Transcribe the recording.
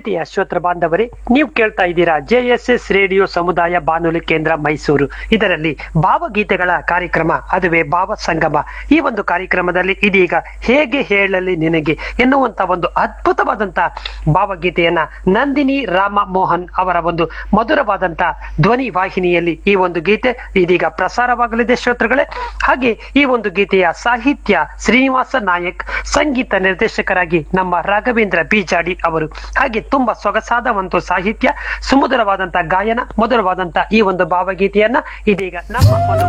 ಪ್ರೀತಿಯ ಶ್ರೋತೃ ಬಾಂಧವರೇ ನೀವು ಕೇಳ್ತಾ ಇದ್ದೀರಾ ಜೆ ಎಸ್ ಎಸ್ ರೇಡಿಯೋ ಸಮುದಾಯ ಬಾನುಲಿ ಕೇಂದ್ರ ಮೈಸೂರು ಇದರಲ್ಲಿ ಭಾವಗೀತೆಗಳ ಕಾರ್ಯಕ್ರಮ ಅದುವೇ ಭಾವ ಸಂಗಮ ಈ ಒಂದು ಕಾರ್ಯಕ್ರಮದಲ್ಲಿ ಇದೀಗ ಹೇಗೆ ಹೇಳಲಿ ನಿನಗೆ ಎನ್ನುವಂತ ಒಂದು ಅದ್ಭುತವಾದಂತ ಭಾವಗೀತೆಯನ್ನ ನಂದಿನಿ ರಾಮ ಮೋಹನ್ ಅವರ ಒಂದು ಮಧುರವಾದಂತ ಧ್ವನಿ ವಾಹಿನಿಯಲ್ಲಿ ಈ ಒಂದು ಗೀತೆ ಇದೀಗ ಪ್ರಸಾರವಾಗಲಿದೆ ಶ್ರೋತೃಗಳೇ ಹಾಗೆ ಈ ಒಂದು ಗೀತೆಯ ಸಾಹಿತ್ಯ ಶ್ರೀನಿವಾಸ ನಾಯಕ್ ಸಂಗೀತ ನಿರ್ದೇಶಕರಾಗಿ ನಮ್ಮ ರಾಘವೇಂದ್ರ ಬೀಜಾಡಿ ಅವರು ಹಾಗೆ ತುಂಬಾ ಸೊಗಸಾದ ಒಂದು ಸಾಹಿತ್ಯ ಸುಮಧುರವಾದಂತ ಗಾಯನ ಮಧುರವಾದಂತ ಈ ಒಂದು ಭಾವಗೀತೆಯನ್ನ ಇದೀಗ ನಮ್ಮ ಒಂದು